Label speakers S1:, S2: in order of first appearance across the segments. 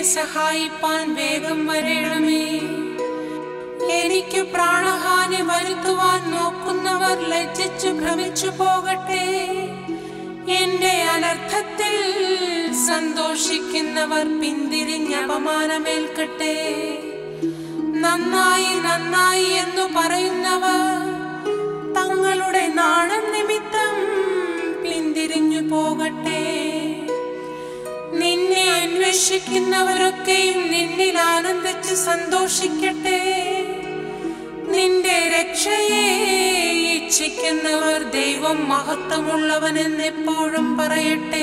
S1: സഹായിപ്പാൻ വേഗം വരേണമേ എനിക്ക് പ്രാണഹാനി വരുത്തുവാൻ നോക്കുന്നവർ ലജ്ജിച്ചു ഭ്രമിച്ചു പോകട്ടെ എന്റെ അനർത്ഥത്തിൽ സന്തോഷിക്കുന്നവർ പിന്തിരിഞ്ഞ് അപമാനമേൽക്കട്ടെ നന്നായി നന്നായി എന്നു പറയുന്നവർ തങ്ങളുടെ നാണം നിമിത്തം പിന്തിരിഞ്ഞു പോകട്ടെ നിന്നെ അന്വേഷിക്കുന്നവരൊക്കെയും നിന്നിൽ ആനന്ദിച്ച് സന്തോഷിക്കട്ടെ നിന്റെ രക്ഷയെ ഇച്ഛിക്കുന്നവർ ദൈവം മഹത്വമുള്ളവനെന്നെപ്പോഴും പറയട്ടെ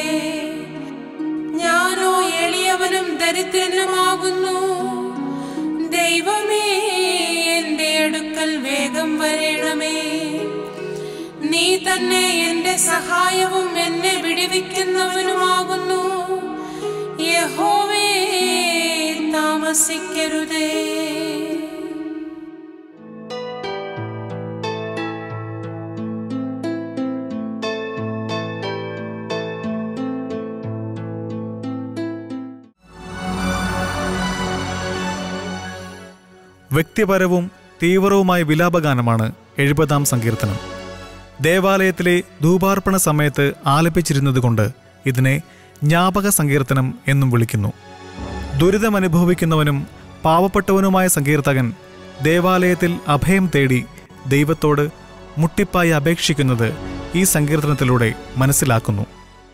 S1: ഞാനോ എളിയവനും ദരിദ്രനുമാകുന്നു ദൈവമേ എന്റെ അടുക്കൽ വേഗം വരേണമേ നീ തന്നെ എന്റെ സഹായവും എന്നെ വിടുവിക്കുന്നവനുമാകുന്നു യഹോവേ താമസിക്കരുതേ
S2: വ്യക്തിപരവും തീവ്രവുമായ വിലാപഗാനമാണ് എഴുപതാം സങ്കീർത്തനം ദേവാലയത്തിലെ ധൂപാർപ്പണ സമയത്ത് ആലപിച്ചിരുന്നതുകൊണ്ട് ഇതിനെ ജ്ഞാപക സങ്കീർത്തനം എന്നും വിളിക്കുന്നു ദുരിതമനുഭവിക്കുന്നവനും പാവപ്പെട്ടവനുമായ സങ്കീർത്തകൻ ദേവാലയത്തിൽ അഭയം തേടി ദൈവത്തോട് മുട്ടിപ്പായി അപേക്ഷിക്കുന്നത് ഈ സങ്കീർത്തനത്തിലൂടെ മനസ്സിലാക്കുന്നു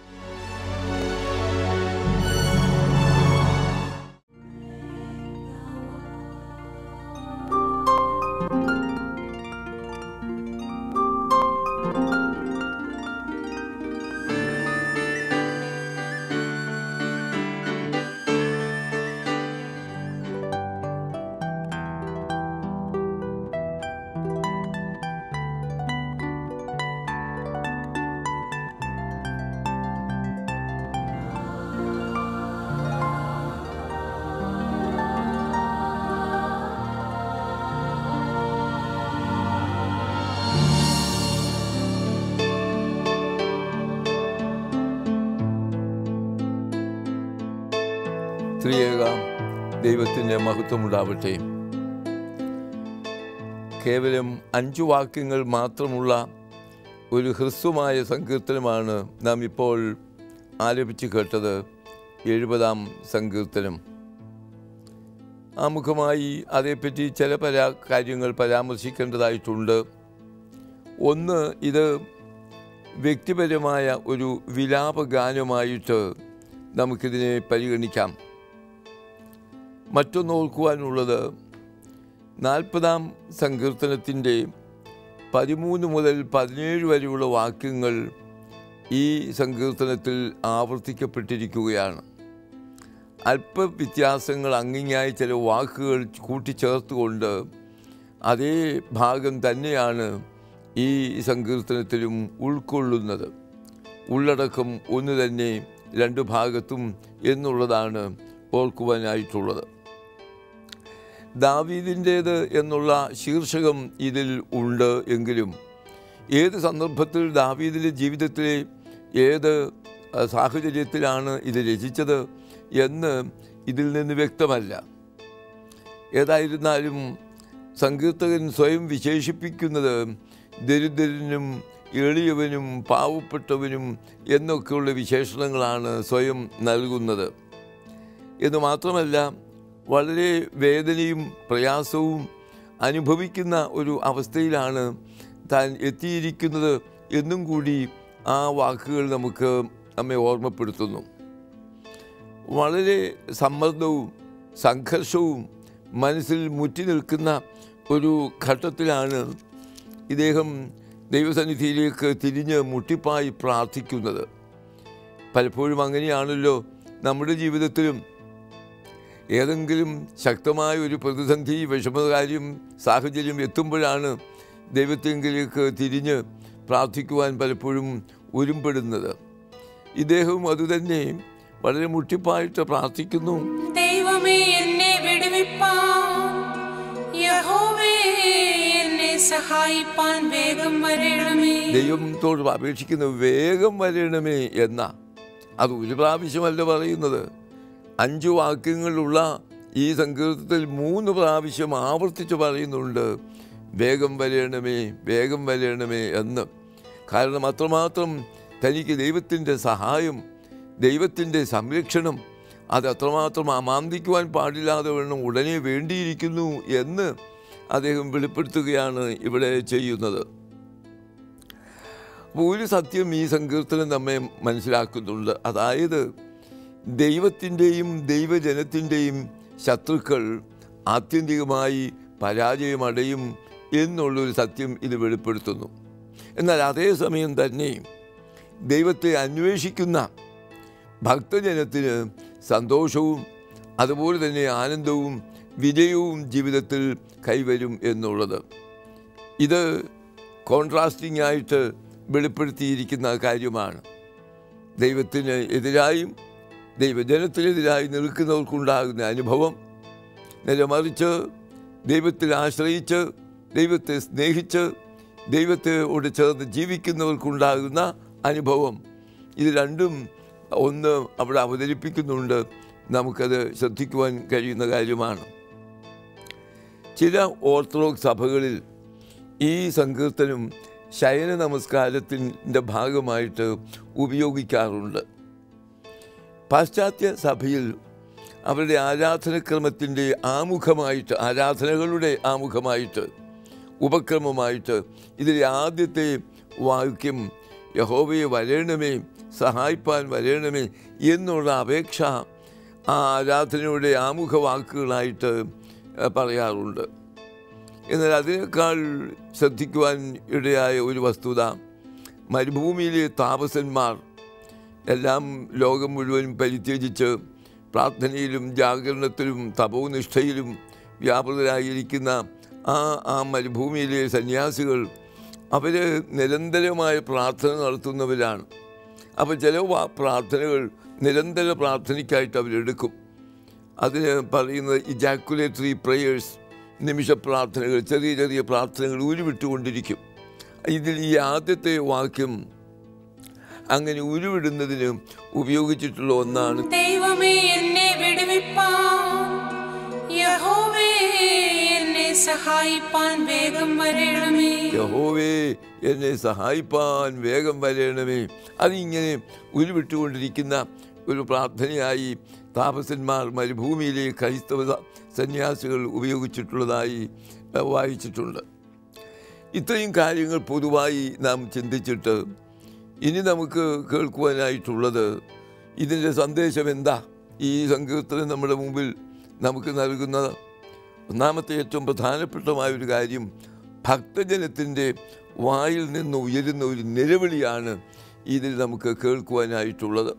S3: ത്രിയേക ദൈവത്തിൻ്റെ മഹത്വമുണ്ടാവട്ടെ കേവലം അഞ്ചു വാക്യങ്ങൾ മാത്രമുള്ള ഒരു ഹ്രസ്വമായ സങ്കീർത്തനമാണ് നാം ഇപ്പോൾ ആലപിച്ച് കേട്ടത് എഴുപതാം സങ്കീർത്തനം ആമുഖമായി അതേപ്പറ്റി ചില പല കാര്യങ്ങൾ പരാമർശിക്കേണ്ടതായിട്ടുണ്ട് ഒന്ന് ഇത് വ്യക്തിപരമായ ഒരു വിലാപഗാനമായിട്ട് നമുക്കിതിനെ പരിഗണിക്കാം മറ്റൊന്ന് ഓർക്കുവാനുള്ളത് നാൽപ്പതാം സങ്കീർത്തനത്തിൻ്റെ പതിമൂന്ന് മുതൽ പതിനേഴ് വരെയുള്ള വാക്യങ്ങൾ ഈ സങ്കീർത്തനത്തിൽ ആവർത്തിക്കപ്പെട്ടിരിക്കുകയാണ് അല്പ വ്യത്യാസങ്ങൾ അങ്ങിങ്ങായി ചില വാക്കുകൾ കൂട്ടിച്ചേർത്തുകൊണ്ട് അതേ ഭാഗം തന്നെയാണ് ഈ സങ്കീർത്തനത്തിലും ഉൾക്കൊള്ളുന്നത് ഉള്ളടക്കം ഒന്ന് തന്നെ രണ്ട് ഭാഗത്തും എന്നുള്ളതാണ് ഓർക്കുവാനായിട്ടുള്ളത് ദാവീദിൻ്റേത് എന്നുള്ള ശീർഷകം ഇതിൽ ഉണ്ട് എങ്കിലും ഏത് സന്ദർഭത്തിൽ ദാവീദിൻ്റെ ജീവിതത്തിലെ ഏത് അഹ്, സാഹചര്യത്തിലാണ് ഇത് രചിച്ചത് എന്ന് ഇതിൽ നിന്ന് വ്യക്തമല്ല ഏതായിരുന്നാലും സങ്കീർത്തകൻ സ്വയം വിശേഷിപ്പിക്കുന്നത് ദരിദ്രനും എളിയവനും പാവപ്പെട്ടവനും എന്നൊക്കെയുള്ള വിശേഷണങ്ങളാണ് സ്വയം നൽകുന്നത് എന്ന് മാത്രമല്ല വളരെ വേദനയും പ്രയാസവും അനുഭവിക്കുന്ന ഒരു അവസ്ഥയിലാണ് താൻ എത്തിയിരിക്കുന്നത് എന്നും കൂടി ആ വാക്കുകൾ നമുക്ക് നമ്മെ ഓർമ്മപ്പെടുത്തുന്നു വളരെ സമ്മർദ്ദവും സംഘർഷവും മനസ്സിൽ മുറ്റി നിൽക്കുന്ന ഒരു ഘട്ടത്തിലാണ് ഇദ്ദേഹം ദൈവസന്നിധിയിലേക്ക് തിരിഞ്ഞ് മുട്ടിപ്പായി പ്രാർത്ഥിക്കുന്നത് പലപ്പോഴും അങ്ങനെയാണല്ലോ നമ്മുടെ ജീവിതത്തിലും ഏതെങ്കിലും ശക്തമായ ഒരു പ്രതിസന്ധി വിഷമകാര്യം സാഹചര്യം എത്തുമ്പോഴാണ് ദൈവത്തെങ്കിലേക്ക് തിരിഞ്ഞ് പ്രാർത്ഥിക്കുവാൻ പലപ്പോഴും ഒരുമ്പെടുന്നത് ഇദ്ദേഹവും അതുതന്നെ വളരെ മുട്ടിപ്പായിട്ട് പ്രാർത്ഥിക്കുന്നു
S1: ദൈവമേ എന്നെ വിടുവിപ്പാൻ യഹോവേ എന്നെ സഹായിപ്പാൻ വേഗം വരേണമേ
S3: ദൈവത്തോട് അപേക്ഷിക്കുന്ന വേഗം വരണമേ എന്ന അത് ഒരു പ്രാവശ്യമല്ല പറയുന്നത് അഞ്ച് വാക്യങ്ങളുള്ള ഈ സങ്കീർത്തത്തിൽ മൂന്ന് പ്രാവശ്യം ആവർത്തിച്ച് പറയുന്നുണ്ട് വേഗം വരയണമേ വേഗം വരയണമേ എന്ന് കാരണം അത്രമാത്രം തനിക്ക് ദൈവത്തിൻ്റെ സഹായം ദൈവത്തിൻ്റെ സംരക്ഷണം അത് അത്രമാത്രം അമാന്തിക്കുവാൻ പാടില്ലാതെ വേണം ഉടനെ വേണ്ടിയിരിക്കുന്നു എന്ന് അദ്ദേഹം വെളിപ്പെടുത്തുകയാണ് ഇവിടെ ചെയ്യുന്നത് അപ്പോൾ ഒരു സത്യം ഈ സങ്കീർത്തനം നമ്മെ മനസ്സിലാക്കുന്നുണ്ട് അതായത് ദൈവത്തിൻ്റെയും ദൈവജനത്തിൻ്റെയും ശത്രുക്കൾ ആത്യന്തികമായി പരാജയമടയും എന്നുള്ളൊരു സത്യം ഇത് വെളിപ്പെടുത്തുന്നു എന്നാൽ അതേസമയം തന്നെ ദൈവത്തെ അന്വേഷിക്കുന്ന ഭക്തജനത്തിന് സന്തോഷവും അതുപോലെ തന്നെ ആനന്ദവും വിജയവും ജീവിതത്തിൽ കൈവരും എന്നുള്ളത് ഇത് കോൺട്രാസ്റ്റിംഗ് ആയിട്ട് വെളിപ്പെടുത്തിയിരിക്കുന്ന കാര്യമാണ് ദൈവത്തിന് എതിരായും ദൈവജനത്തിനെതിരായി നിൽക്കുന്നവർക്കുണ്ടാകുന്ന അനുഭവം നേരെ മറിച്ച് ദൈവത്തിൽ ആശ്രയിച്ച് ദൈവത്തെ സ്നേഹിച്ച് ദൈവത്തോട് ചേർന്ന് ജീവിക്കുന്നവർക്കുണ്ടാകുന്ന അനുഭവം ഇത് രണ്ടും ഒന്ന് അവിടെ അവതരിപ്പിക്കുന്നുണ്ട് നമുക്കത് ശ്രദ്ധിക്കുവാൻ കഴിയുന്ന കാര്യമാണ് ചില ഓർത്തഡോക്സ് സഭകളിൽ ഈ സങ്കീർത്തനം ശയന നമസ്കാരത്തിൻ്റെ ഭാഗമായിട്ട് ഉപയോഗിക്കാറുണ്ട് പാശ്ചാത്യ സഭയിൽ അവരുടെ ആരാധനക്രമത്തിൻ്റെ ആമുഖമായിട്ട് ആരാധനകളുടെ ആമുഖമായിട്ട് ഉപക്രമമായിട്ട് ഇതിലെ ആദ്യത്തെ വാക്യം യഹോവയെ വരേണമേ സഹായിപ്പാൻ വരേണമേ എന്നുള്ള അപേക്ഷ ആ ആരാധനയുടെ ആമുഖ വാക്കുകളായിട്ട് പറയാറുണ്ട് എന്നാൽ അതിനേക്കാൾ ശ്രദ്ധിക്കുവാൻ ഇടയായ ഒരു വസ്തുത മരുഭൂമിയിലെ താപസന്മാർ എല്ലാം ലോകം മുഴുവൻ പരിത്യജിച്ച് പ്രാർത്ഥനയിലും ജാഗരണത്തിലും തപോനിഷ്ഠയിലും വ്യാപൃതരായിരിക്കുന്ന ആ ആ മരുഭൂമിയിലെ സന്യാസികൾ അവർ നിരന്തരമായ പ്രാർത്ഥന നടത്തുന്നവരാണ് അപ്പോൾ ചില വാ- പ്രാർത്ഥനകൾ നിരന്തര പ്രാർത്ഥനയ്ക്കായിട്ട് അവരെടുക്കും അതിന് പറയുന്നത് ഇജാക്കുലേറ്ററി പ്രേയേഴ്സ് നിമിഷ പ്രാർത്ഥനകൾ ചെറിയ ചെറിയ പ്രാർത്ഥനകൾ ഉരുവിട്ടുകൊണ്ടിരിക്കും ഇതിൽ ഈ ആദ്യത്തെ വാക്യം അങ്ങനെ ഉരുവിടുന്നതിന് ഉപയോഗിച്ചിട്ടുള്ള ഒന്നാണ്
S1: ദൈവമേ എന്നെ വിടുവിപ്പാൻ യഹോവേ എന്നെ സഹായിപ്പാൻ വേഗം വരേണമേ
S3: യഹോവേ എന്നെ സഹായിപ്പാൻ വേഗം വരേണമേ അതിങ്ങനെ ഉരുവിട്ടുകൊണ്ടിരിക്കുന്ന ഒരു പ്രാർത്ഥനയായി താപസന്മാർ മരുഭൂമിയിലെ ക്രൈസ്തവ സ- സന്യാസികൾ ഉപയോഗിച്ചിട്ടുള്ളതായി അഹ്, വായിച്ചിട്ടുണ്ട് ഇത്രയും കാര്യങ്ങൾ പൊതുവായി നാം ചിന്തിച്ചിട്ട് ഇനി നമുക്ക് കേൾക്കുവാനായിട്ടുള്ളത് ഇതിൻ്റെ സന്ദേശം എന്താ ഈ സങ്കീർത്തനം നമ്മുടെ മുമ്പിൽ നമുക്ക് നൽകുന്നത് ഒന്നാമത്തെ ഏറ്റവും പ്രധാനപ്പെട്ടമായ ഒരു കാര്യം ഭക്തജനത്തിൻ്റെ വായിൽ നിന്ന് ഉയരുന്ന ഒരു നിലവിളിയാണ് ഇതിൽ നമുക്ക് കേൾക്കുവാനായിട്ടുള്ളത്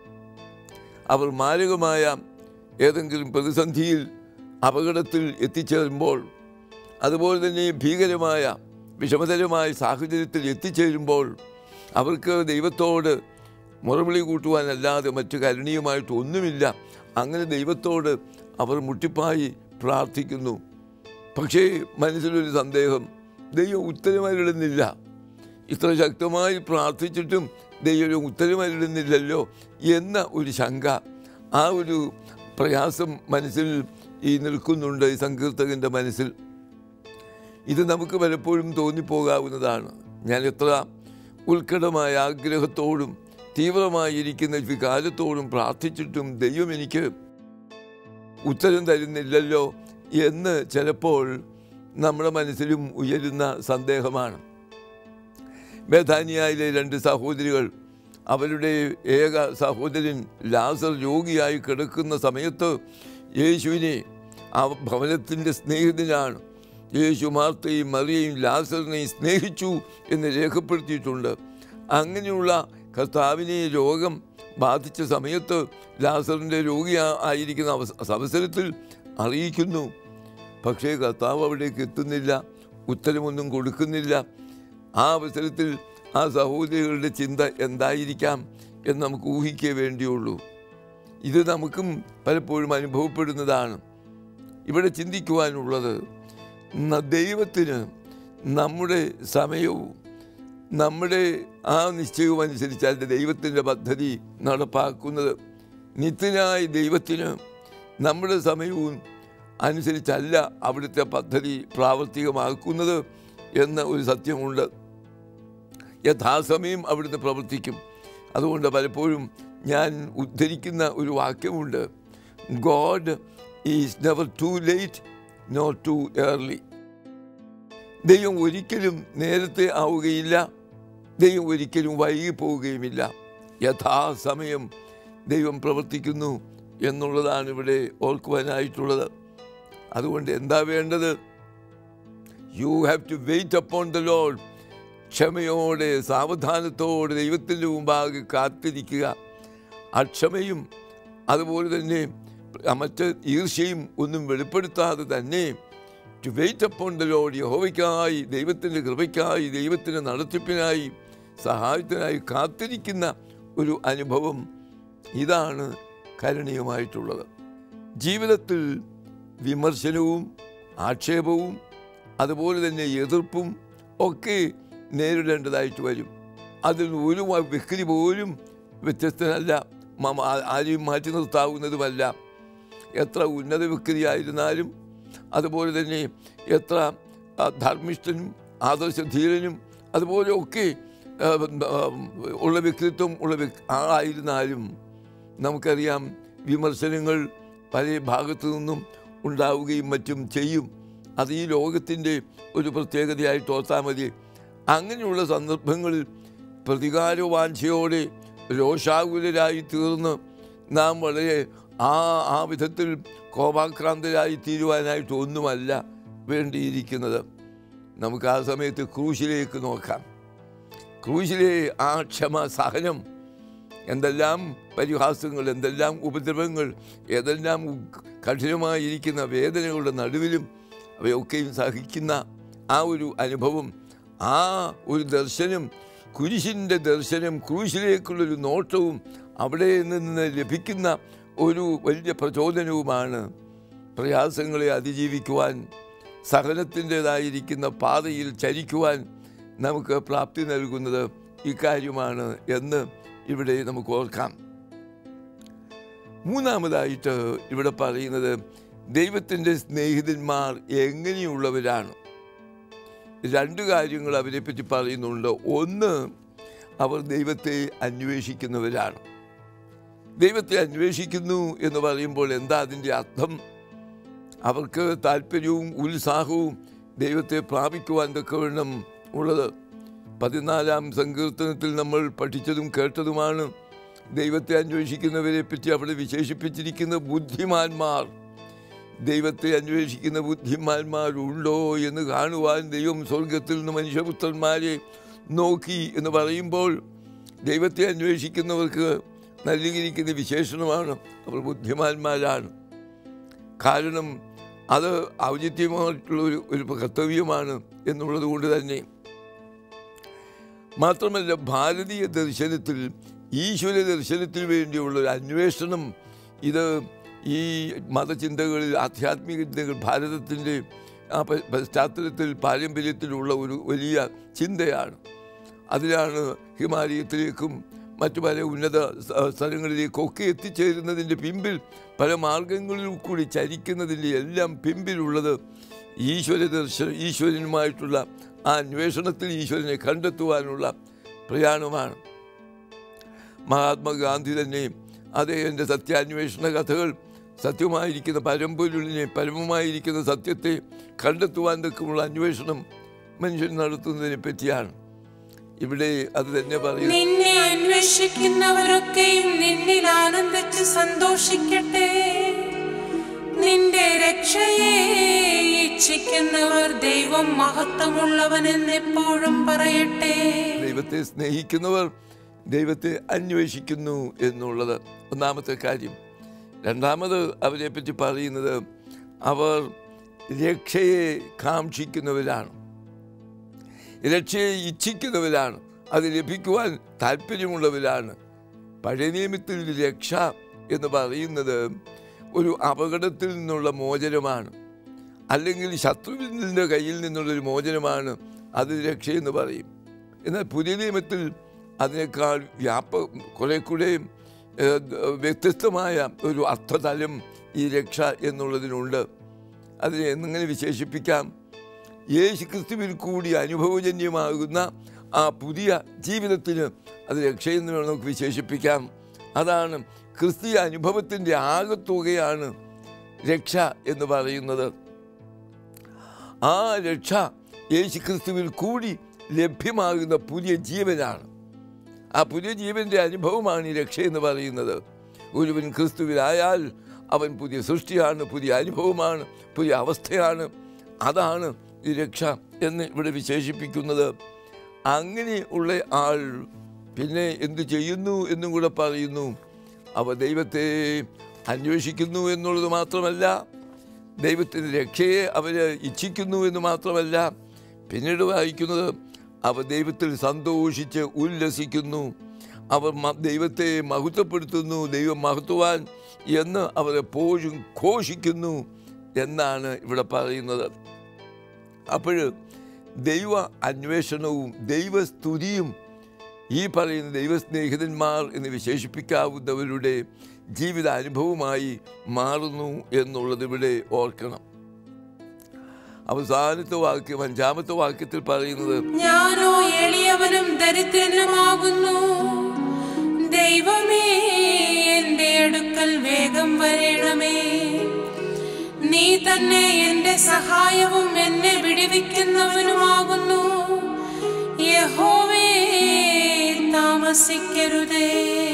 S3: അവർ മാരകമായ ഏതെങ്കിലും പ്രതിസന്ധിയിൽ അപകടത്തിൽ എത്തിച്ചേരുമ്പോൾ അതുപോലെ തന്നെ ഭീകരമായ വിഷമതരമായ സാഹചര്യത്തിൽ എത്തിച്ചേരുമ്പോൾ അവർക്ക് ദൈവത്തോട് മുറവിളി കൂട്ടുവാനല്ലാതെ മറ്റു കരുണീയമായിട്ട് ഒന്നുമില്ല അങ്ങനെ ദൈവത്തോട് അവർ മുട്ടിപ്പായി പ്രാർത്ഥിക്കുന്നു പക്ഷേ മനസ്സിലൊരു സന്ദേഹം ദൈവം ഉത്തരമരുളുന്നില്ല ഇത്ര ശക്തമായി പ്രാർത്ഥിച്ചിട്ടും ദൈവം ഉത്തരമരുളുന്നില്ലല്ലോ എന്ന ഒരു ശങ്ക ആ ഒരു പ്രയാസം മനസ്സിൽ ഈ നിൽക്കുന്നുണ്ട് ഈ സങ്കീർത്തകൻ്റെ മനസ്സിൽ ഇത് നമുക്ക് പലപ്പോഴും തോന്നിപ്പോകാവുന്നതാണ് ഞാൻ എത്ര ഉത്കടമായ ആഗ്രഹത്തോടും തീവ്രമായിരിക്കുന്ന വികാരത്തോടും പ്രാർത്ഥിച്ചിട്ടും ദൈവം എനിക്ക് ഉത്തരം തരുന്നില്ലല്ലോ എന്ന് ചിലപ്പോൾ നമ്മുടെ മനസ്സിലും ഉയരുന്ന സന്ദേഹമാണ് ബഥാനിയയിലെ രണ്ട് സഹോദരികൾ അവരുടെ ഏക സഹോദരൻ ലാസർ രോഗിയായി കിടക്കുന്ന സമയത്ത് യേശുവിനെ ആ ഭവനത്തിൻ്റെ സ്നേഹിതനാണ് യേശു മാർത്തയും മറിയയും ലാസറിനെയും സ്നേഹിച്ചു എന്ന് രേഖപ്പെടുത്തിയിട്ടുണ്ട് അങ്ങനെയുള്ള കർത്താവിനെ രോഗം ബാധിച്ച സമയത്ത് ലാസറിൻ്റെ രോഗി ആയിരിക്കുന്ന അവസ- അവസരത്തിൽ അറിയിക്കുന്നു പക്ഷേ കർത്താവ് അവിടേക്ക് എത്തുന്നില്ല ഉത്തരമൊന്നും കൊടുക്കുന്നില്ല ആ അവസരത്തിൽ ആ സഹോദരികളുടെ ചിന്ത എന്തായിരിക്കാം എന്ന് നമുക്ക് ഊഹിക്കേ വേണ്ടിയുള്ളൂ ഇത് നമുക്കും പലപ്പോഴും അനുഭവപ്പെടുന്നതാണ് ഇവിടെ ചിന്തിക്കുവാനുള്ളത് ന- ദൈവത്തിന് നമ്മുടെ സമയവും നമ്മുടെ ആ നിശ്ചയവും അനുസരിച്ച് അതിൻ്റെ ദൈവത്തിൻ്റെ പദ്ധതി നടപ്പാക്കുന്നത് നിത്യനായ ദൈവത്തിന് നമ്മുടെ സമയവും അനുസരിച്ചല്ല അവിടുത്തെ പദ്ധതി പ്രാവർത്തികമാക്കുന്നത് എന്ന ഒരു സത്യമുണ്ട് യഥാസമയം അവിടുന്ന് പ്രവർത്തിക്കും അതുകൊണ്ട് പലപ്പോഴും ഞാൻ ഉദ്ധരിക്കുന്ന ഒരു വാക്യമുണ്ട് God is never too late not too early ദൈവം ഒരിക്കലും നേരത്തെ ആവുകയില്ല ദൈവം ഒരിക്കലും വൈകി പോവുകയുമില്ല യഥാസമയം ദൈവം പ്രവർത്തിക്കുന്നു എന്നുള്ളതാണ് ഇവിടെ ഓർക്കുവാനായിട്ടുള്ളത് അതുകൊണ്ട് എന്താ വേണ്ടത് you have to wait upon the Lord ക്ഷമയോടെ സാവധാനത്തോടെ ദൈവത്തിൻ്റെ മുമ്പാകെ കാത്തിരിക്കുക ആ ക്ഷമയും അതുപോലെ തന്നെ മറ്റ് ഈർഷ്യയും ഒന്നും വെളിപ്പെടുത്താതെ തന്നെ to wait upon the Lord യഹോവയ്ക്കായി ദൈവത്തിൻ്റെ കൃപയ്ക്കായി ദൈവത്തിൻ്റെ നടത്തിപ്പിനായി സഹായത്തിനായി കാത്തിരിക്കുന്ന ഒരു അനുഭവം ഇതാണ് കരണീയമായിട്ടുള്ളത് ജീവിതത്തിൽ വിമർശനവും ആക്ഷേപവും അതുപോലെ തന്നെ എതിർപ്പും ഒക്കെ നേരിടേണ്ടതായിട്ട് വരും അതിൽ ഒരു വ്യക്തി പോലും വ്യത്യസ്തനല്ല മ- ആ- ആരെയും മാറ്റി നിർത്താവുന്നതുമല്ല എത്ര ഉന്നത വ്യക്തിയായിരുന്നാലും അതുപോലെ തന്നെ എത്ര ആ, ധർമ്മിഷ്ഠനും ആദർശധീരനും അതുപോലെ ഒക്കെ ആ, ആ, ഉള്ള വ്യക്തിത്വം ഉള്ള വ്യക്- ആളായിരുന്നാലും നമുക്കറിയാം വിമർശനങ്ങൾ പല ഭാഗത്തു നിന്നും ഉണ്ടാവുകയും മറ്റും ചെയ്യും അത് ഈ ലോകത്തിൻ്റെ ഒരു പ്രത്യേകതയായിട്ട് ഓർത്താൽ മതി അങ്ങനെയുള്ള സന്ദർഭങ്ങളിൽ പ്രതികാരവാഞ്ചയോടെ രോഷാകുലരായി തീർന്ന് നാം വളരെ ആ ആ വിധത്തിൽ കോപാക്രാന്തരായി തീരുവാനായിട്ട് ഒന്നുമല്ല വേണ്ടിയിരിക്കുന്നത് നമുക്ക് ആ സമയത്ത് ക്രൂശിലേക്ക് നോക്കാം ക്രൂശിലെ ആ ക്ഷമ സഹനം എന്തെല്ലാം പരിഹാസങ്ങൾ എന്തെല്ലാം ഉപദ്രവങ്ങൾ ഏതെല്ലാം ഉ- കഠിനമായിരിക്കുന്ന വേദനകളുടെ നടുവിലും അവയൊക്കെയും സഹിക്കുന്ന ആ ഒരു അനുഭവം ആ ഒരു ദർശനം കുരിശിൻ്റെ ദർശനം ക്രൂശിലേക്കുള്ളൊരു നോട്ടവും അവിടെ നിന്ന് ലഭിക്കുന്ന ഒരു വലിയ പ്രചോദനവുമാണ് പ്രയാസങ്ങളെ അതിജീവിക്കുവാൻ സഹനത്തിൻ്റെതായിരിക്കുന്ന പാതയിൽ ചരിക്കുവാൻ നമുക്ക് പ്രാപ്തി നൽകുന്നത് ഇക്കാര്യമാണ് എന്ന് ഇവിടെ നമുക്ക് ഓർക്കാം മൂന്നാമതായിട്ട് ഇവിടെ പറയുന്നത് ദൈവത്തിൻ്റെ സ്നേഹിതന്മാർ എങ്ങനെയുള്ളവരാണ് രണ്ട് കാര്യങ്ങൾ അവരെപ്പറ്റി പറയുന്നുണ്ട് ഒന്ന് അവർ ദൈവത്തെ അന്വേഷിക്കുന്നവരാണ് ദൈവത്തെ അന്വേഷിക്കുന്നു എന്ന് പറയുമ്പോൾ എന്താ അതിൻ്റെ അർത്ഥം അവർക്ക് താല്പര്യവും ഉത്സാഹവും ദൈവത്തെ പ്രാപിക്കുവാൻ തക്കവണ്ണം ഉള്ളത് പതിനാലാം സങ്കീർത്തനത്തിൽ നമ്മൾ പഠിച്ചതും കേട്ടതുമാണ് ദൈവത്തെ അന്വേഷിക്കുന്നവരെ പറ്റി അവിടെ വിശേഷിപ്പിച്ചിരിക്കുന്ന ബുദ്ധിമാന്മാർ ദൈവത്തെ അന്വേഷിക്കുന്ന ബുദ്ധിമാന്മാരുണ്ടോ എന്ന് കാണുവാൻ ദൈവം സ്വർഗത്തിൽ നിന്ന് മനുഷ്യപുത്രന്മാരെ നോക്കി എന്ന് പറയുമ്പോൾ ദൈവത്തെ അന്വേഷിക്കുന്നവർക്ക് നൽകിയിരിക്കുന്ന വിശേഷണമാണ് അവർ ബുദ്ധിമാന്മാരാണ് കാരണം അത് ഔചിത്യമായിട്ടുള്ള ഒരു ഒരു കർത്തവ്യമാണ് എന്നുള്ളത് കൊണ്ട് തന്നെ മാത്രമല്ല ഭാരതീയ ദർശനത്തിൽ ഈശ്വര ദർശനത്തിന് വേണ്ടിയുള്ള ഒരു അന്വേഷണം ഇത് ഈ മതചിന്തകളിൽ ആധ്യാത്മിക ചിന്തകൾ ഭാരതത്തിൻ്റെ ആ പ- പശ്ചാത്തലത്തിൽ പാരമ്പര്യത്തിലുള്ള ഒരു വലിയ ചിന്തയാണ് അതിലാണ് ഹിമാലയത്തിലേക്കും മറ്റു പല ഉന്നത സ്ഥ- സ്ഥലങ്ങളിലേക്കൊക്കെ എത്തിച്ചേരുന്നതിൻ്റെ പിമ്പിൽ പല മാർഗങ്ങളിൽ കൂടി ചരിക്കുന്നതിൻ്റെ എല്ലാം പിമ്പിലുള്ളത് ഈശ്വര ദർശനം ഈശ്വരനുമായിട്ടുള്ള ആ അന്വേഷണത്തിൽ ഈശ്വരനെ കണ്ടെത്തുവാനുള്ള പ്രയാണമാണ് മഹാത്മാഗാന്ധി തന്നെ അദ്ദേഹത്തിൻ്റെ സത്യാന്വേഷണ കഥകൾ സത്യമായിരിക്കുന്ന പരമ്പൊരുളിനെ പരമമായിരിക്കുന്ന സത്യത്തെ കണ്ടെത്തുവാൻ തക്കമുള്ള അന്വേഷണം മനുഷ്യൻ നടത്തുന്നതിനെ പറ്റിയാണ് ഇവിടെ അത് തന്നെ പറയുന്നു
S1: നിന്നെ അന്വേഷിക്കുന്നവരൊക്കെയും നിന്നിൽ ആനന്ദിച്ച് സന്തോഷിക്കട്ടെ നിന്റെ രക്ഷയെ ഇച്ഛിക്കുന്നവർ ദൈവം മഹത്വമുള്ളവനെന്ന് എപ്പോഴും പറയട്ടെ
S3: ദൈവത്തെ സ്നേഹിക്കുന്നവർ ദൈവത്തെ അന്വേഷിക്കുന്നു എന്നുള്ളത് ഒന്നാമത്തെ കാര്യം രണ്ടാമത് അവരെ പറ്റി പറയുന്നത് അവർ രക്ഷയെ കാക്ഷിക്കുന്നവരാണ് രക്ഷയെ ഇച്ഛിക്കുന്നവരാണ് അത് ലഭിക്കുവാൻ താല്പര്യമുള്ളവരാണ് പഴയ നിയമത്തിൽ രക്ഷ എന്ന് പറയുന്നത് ഒരു അപകടത്തിൽ നിന്നുള്ള മോചനമാണ് അല്ലെങ്കിൽ ശത്രുവിൻ്റെ കയ്യിൽ നിന്നുള്ളൊരു മോചനമാണ് അത് രക്ഷയെന്ന് പറയും എന്നാൽ പുതിയ നിയമത്തിൽ അതിനേക്കാൾ വ്യാപ കുറെ കൂടെ ഏഹ്, വ്യത്യസ്തമായ ഒരു അർത്ഥതലം ഈ രക്ഷ എന്നുള്ളതിനുണ്ട് അതിനെ എങ്ങനെ വിശേഷിപ്പിക്കാം യേശു ക്രിസ്തുവിൽ കൂടി അനുഭവജന്യമാകുന്ന ആ പുതിയ ജീവിതത്തിന് അത് രക്ഷയെന്ന് വേണം നമുക്ക് വിശേഷിപ്പിക്കാം അതാണ് ക്രിസ്തീയ അനുഭവത്തിൻ്റെ ആകത്തുകയാണ് രക്ഷ എന്ന് പറയുന്നത് ആ രക്ഷ യേശു ക്രിസ്തുവിൽ കൂടി ലഭ്യമാകുന്ന പുതിയ ജീവനാണ് ആ പുതിയ ജീവന്റെ അനുഭവമാണ് ഈ രക്ഷ എന്ന് പറയുന്നത് ഒരുവൻ ക്രിസ്തുവിലായാൽ അവൻ പുതിയ സൃഷ്ടിയാണ് പുതിയ അനുഭവമാണ് പുതിയ അവസ്ഥയാണ് അതാണ് ഈ രക്ഷ എന്ന് ഇവിടെ വിശേഷിപ്പിക്കുന്നത് അങ്ങനെ ഉള്ള ആൾ പിന്നെ എന്ത് ചെയ്യുന്നു എന്നും കൂടെ പറയുന്നു അവ ദൈവത്തെ അന്വേഷിക്കുന്നു എന്നുള്ളത് മാത്രമല്ല ദൈവത്തിൻ്റെ രക്ഷയെ അവർ ഇച്ഛിക്കുന്നു എന്ന് മാത്രമല്ല പിന്നീട് വായിക്കുന്നത് അവർ ദൈവത്തിൽ സന്തോഷിച്ച് ഉല്ലസിക്കുന്നു അവർ മ- ദൈവത്തെ മഹത്വപ്പെടുത്തുന്നു ദൈവം മഹത്വാൻ എന്ന് അവർ എപ്പോഴും ഘോഷിക്കുന്നു എന്നാണ് ഇവിടെ പറയുന്നത് അപ്പോൾ ദൈവ അന്വേഷണവും ദൈവസ്തുതിയും ഈ പറയുന്ന ദൈവസ്നേഹിതന്മാർ എന്ന് വിശേഷിപ്പിക്കാവുന്നവരുടെ ജീവിത അനുഭവമായി മാറുന്നു എന്നുള്ളത് ഇവിടെ ഓർക്കണം അവസാനത്തെ വാക്യം അഞ്ചാമത്തെ വാക്യത്തിൽ പറയുന്നത്
S1: ഞാനോ എളിയവനും ദരിദ്രനുമാകുന്നു ദൈവമേ എന്റെ അടുക്കൽ വേഗം വരണമേ നീ തന്നെ എന്റെ സഹായവും എന്നെ വിടുവിക്കുന്നവനുമാകുന്നു യഹോവേ താമസിക്കരുതേ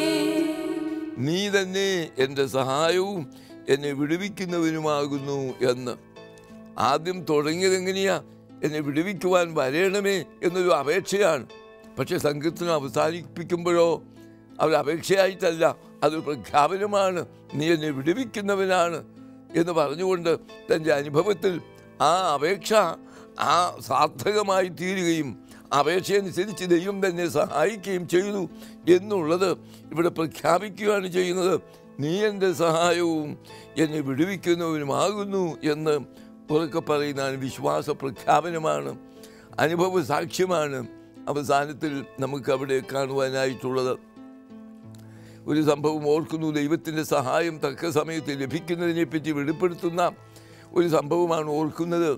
S3: നീ തന്നെ എൻ്റെ സഹായവും എന്നെ വിടുവിക്കുന്നവനുമാകുന്നു എന്ന് ആദ്യം തുടങ്ങിയത് എങ്ങനെയാ എന്നെ വിടുവിക്കുവാൻ വരേണമേ എന്നൊരു അപേക്ഷയാണ് പക്ഷെ സങ്കീർത്തനം അവസാനിപ്പിക്കുമ്പോഴോ അവർ അപേക്ഷയായിട്ടല്ല അതൊരു പ്രഖ്യാപനമാണ് നീ എന്നെ വിടുവിക്കുന്നവനാണ് എന്ന് പറഞ്ഞുകൊണ്ട് തൻ്റെ അനുഭവത്തിൽ ആ അപേക്ഷ ആ സാർത്ഥകമായി തീരുകയും അപേക്ഷയനുസരിച്ച് ദൈവം തന്നെ സഹായിക്കുകയും ചെയ്തു എന്നുള്ളത് ഇവിടെ പ്രഖ്യാപിക്കുകയാണ് ചെയ്യുന്നത് നീ എൻ്റെ സഹായവും എന്നെ വിടുവിക്കുന്നവനുമാകുന്നു എന്ന് ഉറക്കെ പറയുന്ന വിശ്വാസ പ്രഖ്യാപനമാണ് അനുഭവ സാക്ഷ്യമാണ് അവസാനത്തിൽ നമുക്ക് അവിടെ കാണുവാനായിട്ടുള്ളത് ഒരു സംഭവം ഓർക്കുന്നു ദൈവത്തിൻ്റെ സഹായം തക്ക സമയത്ത് ലഭിക്കുന്നതിനെ പറ്റി വെളിപ്പെടുത്തുന്ന ഒരു സംഭവമാണ് ഓർക്കുന്നത്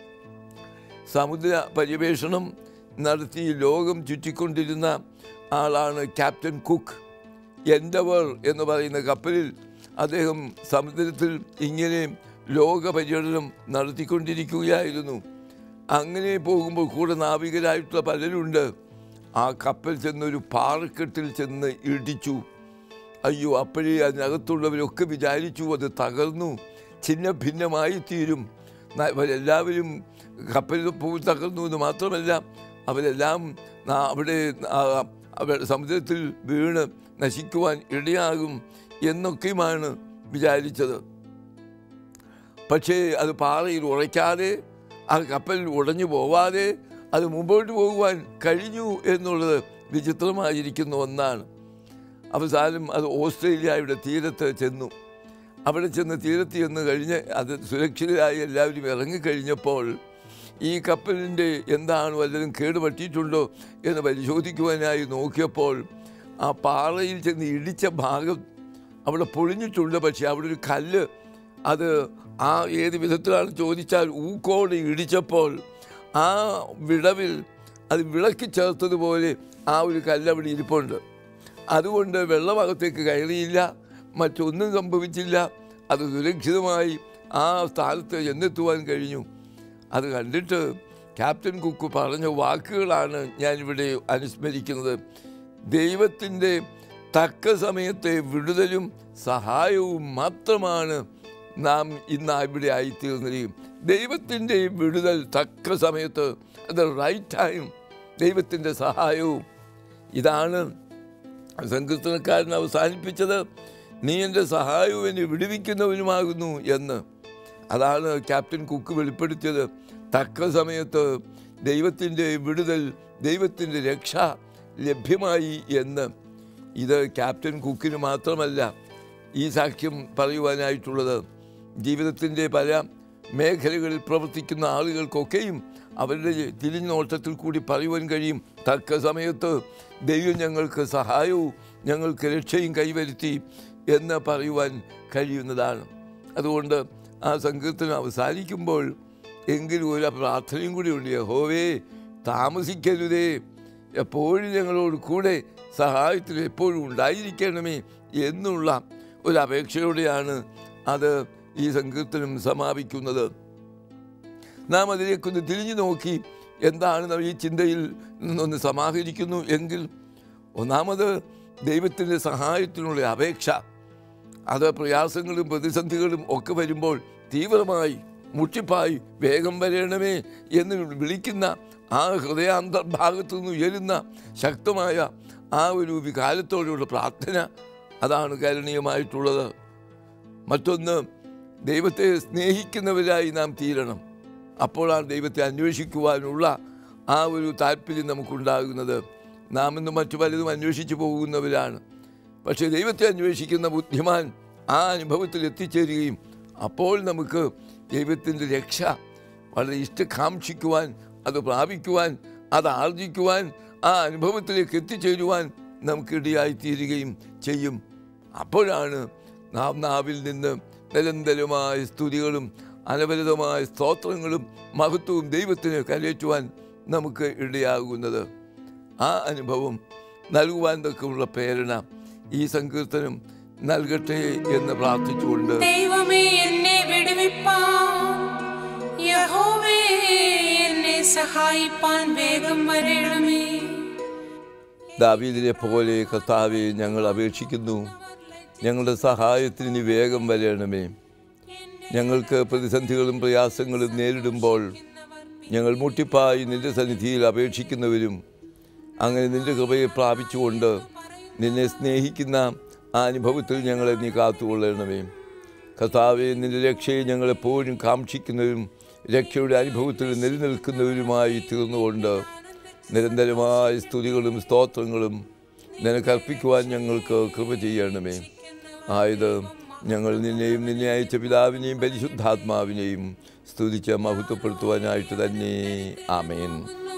S3: സമുദ്ര പര്യവേഷണം നടത്തി ലോകം ചുറ്റിക്കൊണ്ടിരുന്ന ആളാണ് ക്യാപ്റ്റൻ കുക്ക് എൻഡവർ എന്ന് പറയുന്ന കപ്പലിൽ അദ്ദേഹം സമുദ്രത്തിൽ ഇങ്ങനെ ലോക പര്യടനം നടത്തിക്കൊണ്ടിരിക്കുകയായിരുന്നു അങ്ങനെ പോകുമ്പോൾ കൂടെ നാവികരായിട്ടുള്ള പലരുണ്ട് ആ കപ്പൽ ചെന്നൊരു പാറക്കെട്ടിൽ ചെന്ന് ഇടിച്ചു അയ്യോ അപ്പോഴേ അതിനകത്തുള്ളവരൊക്കെ വിചാരിച്ചു അത് തകർന്നു ഛിന്ന ഭിന്നമായി തീരും ന- അവരെല്ലാവരും കപ്പലിൽ പോയി തകർന്നു എന്ന് മാത്രമല്ല അവരെല്ലാം നാ- അവിടെ ആ- അവർ സമുദ്രത്തിൽ വീണ് നശിക്കുവാൻ ഇടയാകും എന്നൊക്കെയുമാണ് വിചാരിച്ചത് പക്ഷേ അത് പാറയിൽ ഉറയ്ക്കാതെ ആ കപ്പൽ ഉടഞ്ഞു പോവാതെ അത് മുമ്പോട്ട് പോകുവാൻ കഴിഞ്ഞു എന്നുള്ളത് വിചിത്രമായിരിക്കുന്ന ഒന്നാണ് അവസാനം അത് ഓസ്ട്രേലിയയുടെ തീരത്ത് ചെന്നു അവിടെ ചെന്ന് തീരത്ത് ചെന്ന് കഴിഞ്ഞ് അത് സുരക്ഷിതരായി എല്ലാവരും ഇറങ്ങിക്കഴിഞ്ഞപ്പോൾ ഈ കപ്പലിൻ്റെ എന്താണ് വല്ലതും കേടുപറ്റിയിട്ടുണ്ടോ എന്ന് പരിശോധിക്കുവാനായി നോക്കിയപ്പോൾ ആ പാറയിൽ ചെന്ന് ഇടിച്ച ഭാഗം അവിടെ പൊളിഞ്ഞിട്ടുണ്ട് പക്ഷേ അവിടെ ഒരു കല്ല് അത് ആ ഏത് വിധത്തിലാണ് ചോദിച്ചാൽ ഊക്കോട് ഇടിച്ചപ്പോൾ ആ വിടവിൽ അത് വിളക്കി ചേർത്തതുപോലെ ആ ഒരു കല്ല് അവിടെ ഇരിപ്പുണ്ട് അതുകൊണ്ട് വെള്ളമകത്തേക്ക് കയറിയില്ല മറ്റൊന്നും സംഭവിച്ചില്ല അത് സുരക്ഷിതമായി ആ സ്ഥാനത്ത് ചെന്നെത്തുവാൻ കഴിഞ്ഞു അത് കണ്ടിട്ട് ക്യാപ്റ്റൻ കുക്ക് പറഞ്ഞ വാക്കുകളാണ് ഞാനിവിടെ അനുസ്മരിക്കുന്നത് ദൈവത്തിൻ്റെ തക്ക സമയത്തെ വിടുതലും സഹായവും മാത്രമാണ് നാം ഇന്ന് ഇവിടെ ആയിത്തീർന്നത് ദൈവത്തിൻ്റെ വിടുതൽ തക്ക സമയത്ത് അത് റൈറ്റ് ടൈം ദൈവത്തിൻ്റെ സഹായവും ഇതാണ് സങ്കീർത്തനക്കാരൻ അവസാനിപ്പിച്ചത് നീ എൻ്റെ സഹായവും എന്നെ വിടുവിക്കുന്നവനുമാകുന്നു എന്ന് അതാണ് ക്യാപ്റ്റൻ കുക്ക് വെളിപ്പെടുത്തിയത് തക്ക സമയത്ത് ദൈവത്തിൻ്റെ വിടുതൽ ദൈവത്തിൻ്റെ രക്ഷ ലഭ്യമായി എന്ന് ഇത് ക്യാപ്റ്റൻ കുക്കിന് മാത്രമല്ല ഈ സാക്ഷ്യം പറയുവാനായിട്ടുള്ളത് ജീവിതത്തിൻ്റെ പല മേഖലകളിൽ പ്രവർത്തിക്കുന്ന ആളുകൾക്കൊക്കെയും അവരുടെ തിരിഞ്ഞോട്ടത്തിൽ കൂടി പറയുവാൻ കഴിയും തക്ക സമയത്ത് ദൈവം ഞങ്ങൾക്ക് സഹായവും ഞങ്ങൾക്ക് രക്ഷയും കൈവരുത്തി എന്ന് പറയുവാൻ കഴിയുന്നതാണ് അതുകൊണ്ട് ആ സങ്കീർത്തനം അവസാനിക്കുമ്പോൾ എങ്കിലും ഒരു പ്രാർത്ഥനയും കൂടി ഉണ്ട് യഹോവേ താമസിക്കരുതേ എപ്പോഴും ഞങ്ങളോട് കൂടെ സഹായത്തിൽ എപ്പോഴും ഉണ്ടായിരിക്കണമേ എന്നുള്ള ഒരു അപേക്ഷയോടെയാണ് അത് ഈ സങ്കീർത്തനം സമാപിക്കുന്നത് നാം അതിലേക്കൊന്ന് തിരിഞ്ഞു നോക്കി എന്താണ് നാം ഈ ചിന്തയിൽ നിന്നൊന്ന് സമാഹരിക്കുന്നു എങ്കിൽ ഒന്നാമത് ദൈവത്തിൻ്റെ സഹായത്തിനുള്ള അപേക്ഷ അത് പ്രയാസങ്ങളും പ്രതിസന്ധികളും ഒക്കെ വരുമ്പോൾ തീവ്രമായി മുട്ടിപ്പായി വേഗം വരണമേ എന്ന് വിളിക്കുന്ന ആ ഹൃദയാന്തർഭാഗത്തു നിന്ന് ഉയരുന്ന ശക്തമായ ആ ഒരു വികാരത്തോടെയുള്ള പ്രാർത്ഥന അതാണ് കരണീയമായിട്ടുള്ളത് മറ്റൊന്ന് ദൈവത്തെ സ്നേഹിക്കുന്നവരായി നാം തീരണം അപ്പോഴാണ് ദൈവത്തെ അന്വേഷിക്കുവാനുള്ള ആ ഒരു താല്പര്യം നമുക്കുണ്ടാകുന്നത് നാം ഇന്ന് മറ്റു പലതും അന്വേഷിച്ചു പോകുന്നവരാണ് പക്ഷേ ദൈവത്തെ അന്വേഷിക്കുന്ന ബുദ്ധിമാൻ ആ അനുഭവത്തിൽ എത്തിച്ചേരുകയും അപ്പോൾ നമുക്ക് ദൈവത്തിൻ്റെ രക്ഷ വളരെ ഇഷ്ടകാംക്ഷിക്കുവാൻ അത് പ്രാപിക്കുവാൻ അത് ആർജിക്കുവാൻ ആ അനുഭവത്തിലേക്ക് എത്തിച്ചേരുവാൻ നമുക്കിടയായി തീരുകയും ചെയ്യും അപ്പോഴാണ് നാം നാവിൽ നിന്ന് നിരന്തരമായ സ്തുതികളും അനവരതമായ സ്തോത്രങ്ങളും മഹത്വവും ദൈവത്തിന് കരയറ്റുവാൻ നമുക്ക് ഇടയാകുന്നത് ആ അനുഭവം നൽകുവാൻ തക്കമുള്ള പ്രേരണ ഈ സങ്കീർത്തനം നൽകട്ടെ എന്ന് പ്രാർത്ഥിച്ചുകൊണ്ട്
S1: ദൈവമേ എന്നെ വിടുവിപ്പാൻ യഹോവേ എന്നെ സഹായിപ്പാൻ വേഗം വരണമേ
S3: ദാവീദിനെ പോലെ കർത്താവെ ഞങ്ങൾ അപേക്ഷിക്കുന്നു ഞങ്ങളുടെ സഹായത്തിന് ഇനി വേഗം വരണമേ ഞങ്ങൾക്ക് പ്രതിസന്ധികളും പ്രയാസങ്ങളും നേരിടുമ്പോൾ ഞങ്ങൾ മുട്ടിപ്പായി നിന്റെ സന്നിധിയിൽ അപേക്ഷിക്കുന്നവരും അങ്ങനെ നിന്റെ കൃപയെ പ്രാപിച്ചുകൊണ്ട് നിന്നെ സ്നേഹിക്കുന്ന ആ അനുഭവത്തിൽ ഞങ്ങളെ നീ കാത്തുകൊള്ളണമേ കർത്താവെ നിന്റെ രക്ഷയെ ഞങ്ങളെപ്പോഴും കാക്ഷിക്കുന്നവരും രക്ഷയുടെ അനുഭവത്തിൽ നിലനിൽക്കുന്നവരുമായി തീർന്നുകൊണ്ട് നിരന്തരമായ സ്തുതികളും സ്തോത്രങ്ങളും നിനക്കർപ്പിക്കുവാൻ ഞങ്ങൾക്ക് കൃപ ചെയ്യണമേ ആയത് ഞങ്ങൾ നിന്നെയും നിന്നെ അയച്ച പിതാവിനെയും പരിശുദ്ധാത്മാവിനെയും സ്തുതിച്ച് മഹത്വപ്പെടുത്തുവാനായിട്ട് തന്നെ ആമേൻ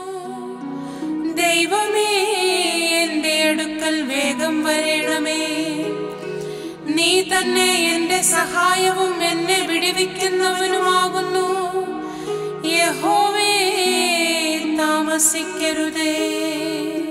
S1: ദൈവമേ എന്റെ അടുക്കൽ വേഗം വരണമേ നീ തന്നെ എന്റെ സഹായവും എന്നെ വിടുവിക്കുന്നവനുമാകുന്നു യഹോവേ താമസിക്കരുതേ